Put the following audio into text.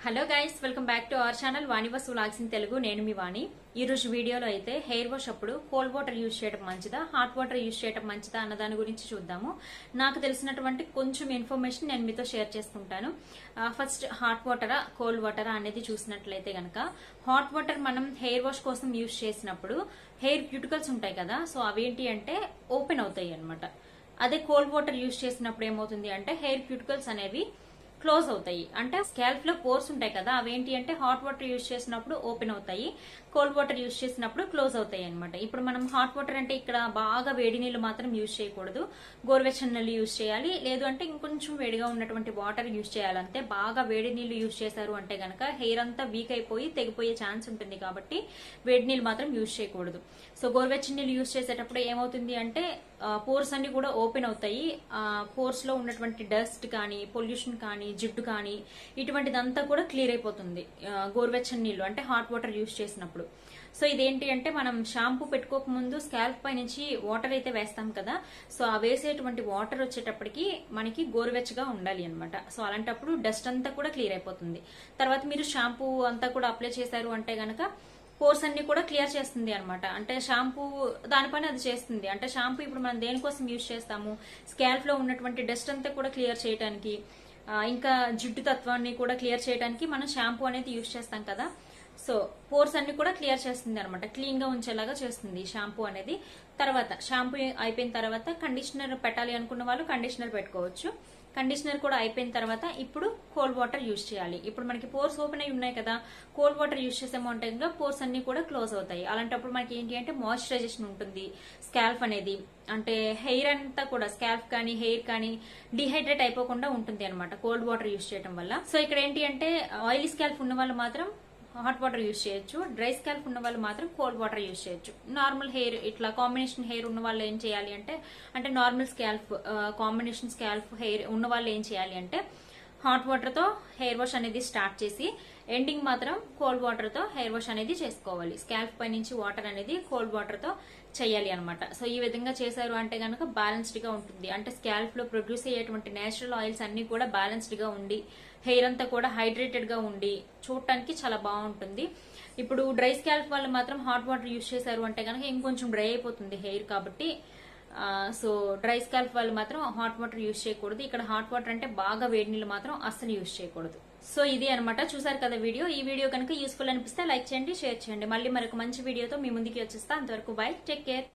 hello guys welcome back to our channel Vani బస్ vlogs in Telugu నేను మీ వాణి ఈ రోజు వీడియోలో అయితే హెయిర్ వాష్ అప్పుడు కోల్డ్ వాటర్ యూజ్ చేయడం మంచిదా హాట్ వాటర్ యూజ్ చేయడం మంచిదా అన్న దాని గురించి చూద్దాము నాకు తెలిసినటువంటి కొంచెం ఇన్ఫర్మేషన్ నేను మీతో షేర్ చేసుకుంటాను ఫస్ట్ హాట్ వాటరా కోల్డ్ వాటరా అనేది చూసినట్లయితే గనక హాట్ వాటర్ మనం హెయిర్ వాష్ కోసం యూజ్ చేసినప్పుడు హెయిర్ క్యూటికల్స్ ఉంటాయి కదా సో అవేంటి అంటే ఓపెన్ అవుతాయి అన్నమాట అదే కోల్డ్ వాటర్ యూజ్ చేసినప్పుడు ఏమవుతుంది అంటే హెయిర్ క్యూటికల్స్ అనేవి క్లోజ్ అవుతాయి అంటే స్కాల్ప్ లో పోర్స్ ఉంటాయి కదా అవేంటి అంటే హాట్ వాటర్ యూజ్ చేసినప్పుడు ఓపెన్ అవుతాయి కోల్డ్ వాటర్ యూజ్ చేసినప్పుడు క్లోజ్ అవుతాయి అనమాట ఇప్పుడు మనం హాట్ వాటర్ అంటే ఇక్కడ బాగా వేడి నీళ్ళు మాత్రం యూజ్ చేయకూడదు గోరువెచ్చని నీళ్ళు యూజ్ చేయాలి లేదు అంటే ఇంకొంచెం వేడిగా ఉన్నటువంటి వాటర్ యూజ్ చేయాలంటే బాగా వేడి నీళ్లు యూజ్ చేశారు అంటే గనక హెయిర్ అంతా వీక్ అయిపోయి తెగిపోయే ఛాన్స్ ఉంటుంది కాబట్టి వేడి నీళ్ళు మాత్రం యూజ్ చేయకూడదు సో గోరువెచ్చని నీళ్ళు యూజ్ చేసేటప్పుడు ఏమవుతుంది అంటే పోర్స్ అన్ని కూడా ఓపెన్ అవుతాయి పోర్స్ లో ఉన్నటువంటి డస్ట్ కానీ పొల్యూషన్ కానీ జిడ్డు కానీ ఇటువంటిదంతా కూడా క్లియర్ అయిపోతుంది ఆ, గోరువెచ్చని నీళ్ళు అంటే హాట్ వాటర్ యూజ్ చేసినప్పుడు సో ఇదేంటి అంటే మనం షాంపూ పెట్టుకోక ముందు స్కాల్ప్ పై నుంచి వాటర్ అయితే వేస్తాం కదా సో ఆ వేసేటువంటి వాటర్ వచ్చేటప్పటికి మనకి గోరువెచ్చగా ఉండాలి అనమాట సో అలాంటప్పుడు డస్ట్ అంతా కూడా క్లియర్ అయిపోతుంది తర్వాత మీరు షాంపూ అంతా కూడా అప్లై చేశారు అంటే గనక పోర్స్ అన్ని కూడా క్లియర్ చేస్తుంది అనమాట అంటే షాంపూ దానిపైన అది చేస్తుంది అంటే షాంపూ ఇప్పుడు మనం దేనికోసం యూజ్ చేస్తాము స్కాల్ప్ లో ఉన్నటువంటి డస్ట్ అంతా కూడా క్లియర్ చేయడానికి ఆ, ఇంకా జిడ్డు తత్వాన్ని కూడా క్లియర్ చేయడానికి మనం షాంపూ అనేది యూజ్ చేస్తాం కదా సో పోర్స్ అన్ని కూడా క్లియర్ చేస్తుంది అనమాట క్లీన్ గా ఉంచేలాగా చేస్తుంది ఈ షాంపూ అనేది తర్వాత షాంపూ అయిపోయిన తర్వాత కండిషనర్ పెట్టాలి అనుకున్న వాళ్ళు కండిషనర్ పెట్టుకోవచ్చు కండిషనర్ కూడా అయిపోయిన తర్వాత ఇప్పుడు కోల్డ్ వాటర్ యూజ్ చేయాలి ఇప్పుడు మనకి పోర్స్ ఓపెన్ అయి ఉన్నాయి కదా కోల్డ్ వాటర్ యూజ్ చేసాము అంటే ఇంకా పోర్స్ అన్ని కూడా క్లోజ్ అవుతాయి అలాంటప్పుడు మనకి ఏంటి అంటే మాయిశ్చరైజేషన్ ఉంటుంది స్కాల్ప్ అనేది అంటే హెయిర్ అంతా కూడా స్కాల్ప్ కానీ హెయిర్ కానీ డిహైడ్రేట్ అయిపోకుండా ఉంటుంది అనమాట కోల్డ్ వాటర్ యూజ్ చేయడం వల్ల సో ఇక్కడ ఏంటి అంటే ఆయిలీ స్కాల్ప్ ఉన్న వాళ్ళు మాత్రం హాట్ వాటర్ యూజ్ చేయొచ్చు డ్రై స్కాల్ప్ ఉన్న వాళ్ళు మాత్రం కోల్డ్ వాటర్ యూజ్ చేయొచ్చు నార్మల్ హెయిర్ ఇట్లా కాంబినేషన్ హెయిర్ ఉన్న వాళ్ళు ఏం చేయాలి అంటే అంటే normal scalp combination scalp hair ఉన్న వాళ్ళు ఏం చేయాలి అంటే హాట్ వాటర్ తో హెయిర్ వాష్ అనేది స్టార్ట్ చేసి ఎండింగ్ మాత్రం కోల్డ్ వాటర్ తో హెయిర్ వాష్ అనేది చేసుకోవాలి స్కాల్ప్ పై నుంచి వాటర్ అనేది కోల్డ్ వాటర్ తో చేయాలి అనమాట సో ఈ విధంగా చేశారు అంటే గనక బ్యాలెన్స్డ్ గా ఉంటుంది అంటే స్కాల్ప్ లో ప్రొడ్యూస్ అయ్యేటువంటి నేచురల్ ఆయిల్స్ అన్ని కూడా బ్యాలెన్స్డ్ గా ఉండి హెయిర్ అంతా కూడా హైడ్రేటెడ్ గా ఉండి చూడటానికి చాలా బాగుంటుంది ఇప్పుడు డ్రై స్కాల్ప్ వాళ్ళు మాత్రం హాట్ వాటర్ యూజ్ చేశారు అంటే కనుక ఇంకొంచెం డ్రై అయిపోతుంది హెయిర్ కాబట్టి ఆ, సో డ్రై స్కాల్ప్ వాళ్ళు మాత్రం హాట్ వాటర్ యూజ్ చేయకూడదు ఇక్కడ హాట్ వాటర్ అంటే బాగా వేడి నీళ్ళు మాత్రం అస్సలు యూజ్ చేయకూడదు సో ఇది అనమాట చూసారు కదా వీడియో ఈ వీడియో కనుక యూస్ఫుల్ అనిపిస్తే లైక్ చేయండి షేర్ చేయండి మళ్ళీ మరొక మంచి వీడియోతో మీ ముందుకి వచ్చేస్తా అంతవరకు బై టేక్ కేర్